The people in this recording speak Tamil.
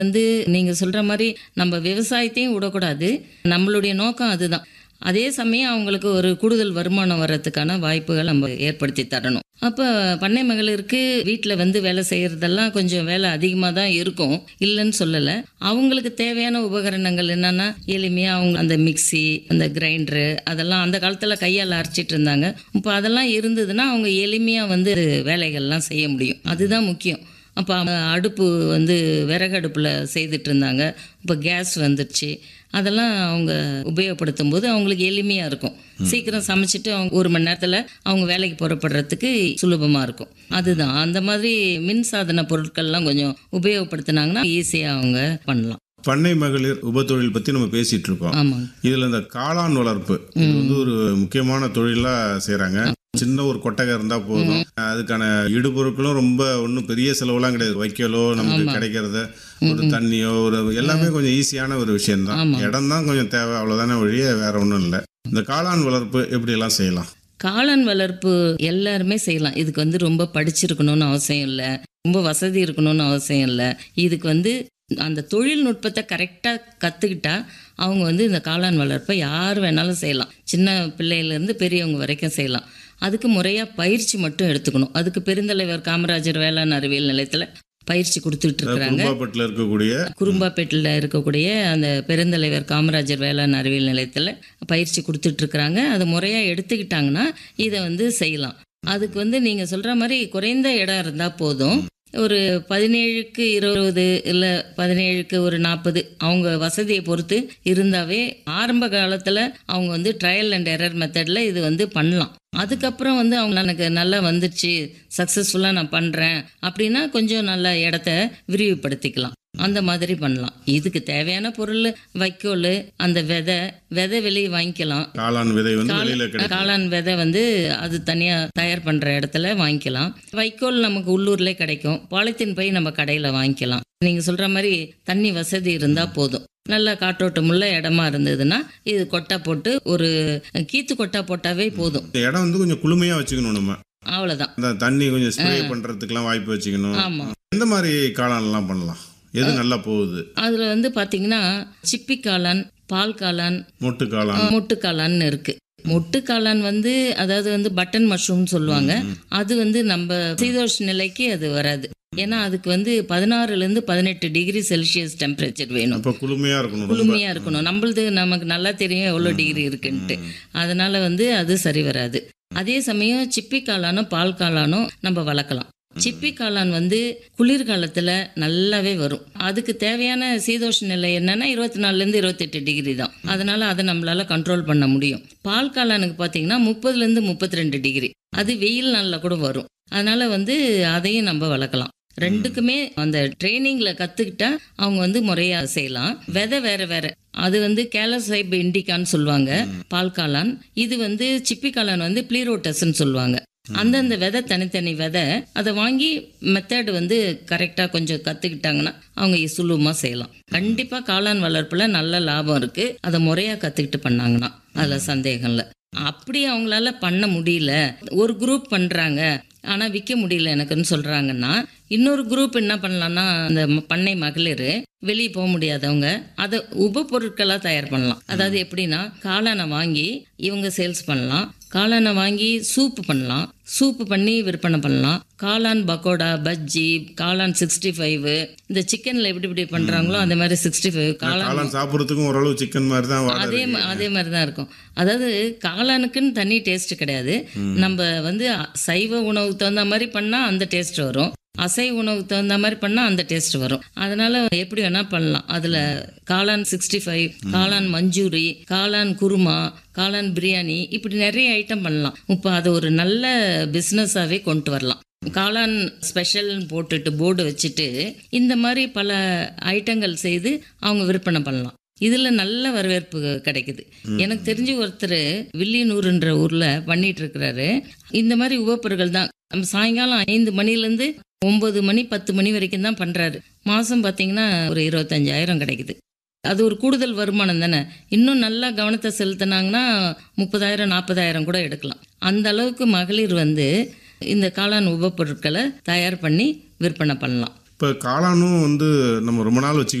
வந்து நீங்க சொல்ற மாதிரி நம்ம விவசாயத்தையும் விடக்கூடாது நம்மளுடைய நோக்கம் அதுதான் அதே சமயம் அவங்களுக்கு ஒரு கூடுதல் வருமானம் வர்றதுக்கான வாய்ப்புகள் நம்ம ஏற்படுத்தி தரணும் அப்போ பண்ணை மகளிருக்கு வீட்டில் வந்து வேலை செய்கிறதெல்லாம் கொஞ்சம் வேலை அதிகமாக தான் இருக்கும் இல்லைன்னு சொல்லலை அவங்களுக்கு தேவையான உபகரணங்கள் என்னென்னா எளிமையாக அவங்க அந்த மிக்ஸி அந்த கிரைண்டரு அதெல்லாம் அந்த காலத்தில் கையால் அரைச்சிட்டு இருந்தாங்க இப்போ அதெல்லாம் இருந்ததுன்னா அவங்க எளிமையாக வந்து வேலைகள்லாம் செய்ய முடியும் அதுதான் முக்கியம் அப்போ அடுப்பு வந்து விறகு அடுப்பில் செய்துட்டு இருந்தாங்க இப்போ கேஸ் வந்துடுச்சு அதெல்லாம் அவங்க உபயோகப்படுத்தும் போது அவங்களுக்கு எளிமையாக இருக்கும் சீக்கிரம் சமைச்சிட்டு அவங்க ஒரு மணி நேரத்தில் அவங்க வேலைக்கு புறப்படுறதுக்கு சுலபமாக இருக்கும் அதுதான் அந்த மாதிரி மின் சாதன பொருட்கள்லாம் கொஞ்சம் உபயோகப்படுத்தினாங்கன்னா ஈஸியாக அவங்க பண்ணலாம் பண்ணை மகளிர் உபத்தொழில் பத்தி நம்ம பேசிட்டு இருக்கோம் ஆமாங்க இதுல இந்த காளான் வளர்ப்பு இது வந்து ஒரு முக்கியமான தொழிலா செய்றாங்க சின்ன ஒரு கொட்டகை இருந்தா போதும் அதுக்கான இடுபொருட்களும் ரொம்ப ஒன்றும் பெரிய செலவுலாம் கிடையாது வைக்கலோ நமக்கு கிடைக்கிறத ஒரு தண்ணியோ ஒரு எல்லாமே கொஞ்சம் ஈஸியான ஒரு விஷயம் தான் இடம் தான் கொஞ்சம் தேவை அவ்வளவுதானே ஒழிய வேற ஒன்றும் இல்லை இந்த காளான் வளர்ப்பு எப்படி எல்லாம் செய்யலாம் காளான் வளர்ப்பு எல்லாருமே செய்யலாம் இதுக்கு வந்து ரொம்ப படிச்சிருக்கணும்னு அவசியம் இல்லை ரொம்ப வசதி இருக்கணும்னு அவசியம் இல்லை இதுக்கு வந்து அந்த தொழில்நுட்பத்தை கரெக்டாக கற்றுக்கிட்டா அவங்க வந்து இந்த காளான் வளர்ப்பை யார் வேணாலும் செய்யலாம் சின்ன பிள்ளையிலேருந்து பெரியவங்க வரைக்கும் செய்யலாம் அதுக்கு முறையாக பயிற்சி மட்டும் எடுத்துக்கணும் அதுக்கு பெருந்தலைவர் காமராஜர் வேளாண் அறிவியல் நிலையத்தில் பயிற்சி கொடுத்துட்டு இருக்கிறாங்க குடும்பப்பட்டில் இருக்கக்கூடிய குறும்பாப்பேட்டில் இருக்கக்கூடிய அந்த பெருந்தலைவர் காமராஜர் வேளாண் அறிவியல் நிலையத்தில் பயிற்சி கொடுத்துட்டு இருக்கிறாங்க அதை முறையாக எடுத்துக்கிட்டாங்கன்னா இதை வந்து செய்யலாம் அதுக்கு வந்து நீங்கள் சொல்கிற மாதிரி குறைந்த இடம் இருந்தால் போதும் ஒரு பதினேழுக்கு இருபது இல்லை பதினேழுக்கு ஒரு நாற்பது அவங்க வசதியை பொறுத்து இருந்தாவே ஆரம்ப காலத்தில் அவங்க வந்து ட்ரையல் அண்ட் எரர் மெத்தடில் இது வந்து பண்ணலாம் அதுக்கப்புறம் வந்து அவங்க எனக்கு நல்லா வந்துச்சு சக்ஸஸ்ஃபுல்லாக நான் பண்ணுறேன் அப்படின்னா கொஞ்சம் நல்ல இடத்த விரிவுபடுத்திக்கலாம் அந்த மாதிரி பண்ணலாம் இதுக்கு தேவையான பொருள் வைக்கோல் அந்த விதை விதை வெளியே வாங்கிக்கலாம் காளான் விதை வந்து வெளியில கிடைக்கும் காளான் விதை வந்து அது தனியாக தயார் பண்ணுற இடத்துல வாங்கிக்கலாம் வைக்கோல் நமக்கு உள்ளூர்லேயே கிடைக்கும் பாலித்தீன் பை நம்ம கடையில் வாங்கிக்கலாம் நீங்கள் சொல்கிற மாதிரி தண்ணி வசதி இருந்தால் போதும் நல்ல காற்றோட்டமுள்ள இடமா இருந்ததுன்னா இது கொட்டை போட்டு ஒரு கீத்து கொட்டா போட்டாவே போதும் இந்த இடம் வந்து கொஞ்சம் குளுமையா வச்சுக்கணும் நம்ம அவ்வளோதான் அந்த தண்ணி கொஞ்சம் ஸ்ப்ரே பண்றதுக்கெல்லாம் வாய்ப்பு வச்சுக்கணும் ஆமாம் எந்த மாதிரி காளான் எல்லாம் பண்ணலாம் எது நல்லா போகுது அதில் வந்து பார்த்தீங்கன்னா சிப்பி காளான் பால் காளான் மொட்டு காளான் மொட்டு காளான்னு இருக்கு மொட்டு காளான் வந்து அதாவது வந்து பட்டன் மஷ்ரூம் சொல்லுவாங்க அது வந்து நம்ம சீதோஷ் நிலைக்கு அது வராது ஏன்னா அதுக்கு வந்து பதினாறுல இருந்து பதினெட்டு டிகிரி செல்சியஸ் டெம்பரேச்சர் வேணும் அப்ப குளுமையா இருக்கணும் ரொம்ப குளுமையா இருக்கணும் நம்மளது நமக்கு நல்லா தெரியும் எவ்வளோ டிகிரி இருக்குன்ட்டு அதனால வந்து அது சரி வராது அதே சமயம் சிப்பி காளானும் பால் காளானும் நம்ம வளர்க்கலாம் சிப்பி காளான் வந்து குளிர்காலத்தில் நல்லாவே வரும் அதுக்கு தேவையான சீதோஷ நிலை என்னன்னா இருபத்தி நாலுலேருந்து இருபத்தெட்டு டிகிரி தான் அதனால அதை நம்மளால கண்ட்ரோல் பண்ண முடியும் பால் காளானுக்கு பார்த்தீங்கன்னா முப்பதுலேருந்து முப்பத்தி ரெண்டு டிகிரி அது வெயில் நாளில் கூட வரும் அதனால வந்து அதையும் நம்ம வளர்க்கலாம் ரெண்டுக்குமே அந்த ட்ரைனிங்ல கத்துக்கிட்டா அவங்க வந்து முறையா செய்யலாம் விதை வேற வேற அது வந்து கேலசைப் இண்டிகான்னு சொல்லுவாங்க பால் காளான் இது வந்து சிப்பி காளான் வந்து ப்ளீரோட்டஸ்ன்னு சொல்லுவாங்க அந்தந்த விதை தனித்தனி விதை அதை வாங்கி மெத்தட் வந்து கரெக்டாக கொஞ்சம் கற்றுக்கிட்டாங்கன்னா அவங்க சுலபமாக செய்யலாம் கண்டிப்பாக காளான் வளர்ப்புல நல்ல லாபம் இருக்கு அதை முறையாக கற்றுக்கிட்டு பண்ணாங்கன்னா அதில் சந்தேகம் இல்லை அப்படி அவங்களால பண்ண முடியல ஒரு குரூப் பண்ணுறாங்க ஆனால் விற்க முடியல எனக்குன்னு சொல்கிறாங்கன்னா இன்னொரு குரூப் என்ன பண்ணலாம்னா அந்த ம- பண்ணை மகளிர் வெளியே போக முடியாதவங்க அதை உபபொருட்களாக தயார் பண்ணலாம் அதாவது எப்படின்னா காளானை வாங்கி இவங்க சேல்ஸ் பண்ணலாம் காளானை வாங்கி சூப் பண்ணலாம் சூப் பண்ணி விற்பனை பண்ணலாம் காளான் பக்கோடா பஜ்ஜி காளான் சிக்ஸ்டி ஃபைவ் இந்த சிக்கனில் எப்படி இப்படி பண்ணுறாங்களோ அந்த மாதிரி சிக்ஸ்டி ஃபைவ் காளான் காளான் சாப்பிட்றதுக்கும் ஓரளவு சிக்கன் மாதிரி தான் வாடை அதே ம- அதே மாதிரி தான் இருக்கும் அதாவது காளானுக்குன்னு தனி டேஸ்ட் கிடையாது நம்ம வந்து சைவ உணவுக்கு தகுந்த மாதிரி பண்ணால் அந்த டேஸ்ட் வரும் அசைவ உணவுக்கு தகுந்த மாதிரி பண்ணால் அந்த டேஸ்ட் வரும் அதனால எப்படி வேணா பண்ணலாம் அதில் காளான் சிக்ஸ்டி ஃபைவ் காளான் மஞ்சூரி காளான் குருமா காளான் பிரியாணி இப்படி நிறைய ஐட்டம் பண்ணலாம் இப்போ அதை ஒரு நல்ல பிஸ்னஸாகவே கொண்டு வரலாம் காளான் ஸ்பெஷல்னு போட்டுட்டு போர்டு வச்சுட்டு இந்த மாதிரி பல ஐட்டங்கள் செய்து அவங்க விற்பனை பண்ணலாம் இதுல நல்ல வரவேற்பு கிடைக்குது எனக்கு தெரிஞ்ச ஒருத்தர் வில்லியனூர்ன்ற ஊர்ல பண்ணிட்டு இருக்கிறாரு இந்த மாதிரி உபப்பொருட்கள் தான் நம்ம சாயங்காலம் ஐந்து மணிலேருந்து ஒன்பது மணி பத்து மணி வரைக்கும் தான் பண்றாரு மாசம் பார்த்தீங்கன்னா ஒரு இருபத்தஞ்சாயிரம் கிடைக்குது அது ஒரு கூடுதல் வருமானம் தானே இன்னும் நல்லா கவனத்தை செலுத்தினாங்கன்னா முப்பதாயிரம் நாற்பதாயிரம் கூட எடுக்கலாம் அந்த அளவுக்கு மகளிர் வந்து இந்த காளான் உபப்பொருட்களை தயார் பண்ணி விற்பனை பண்ணலாம் இப்போ காளானும் வந்து நம்ம ரொம்ப நாள் வச்சு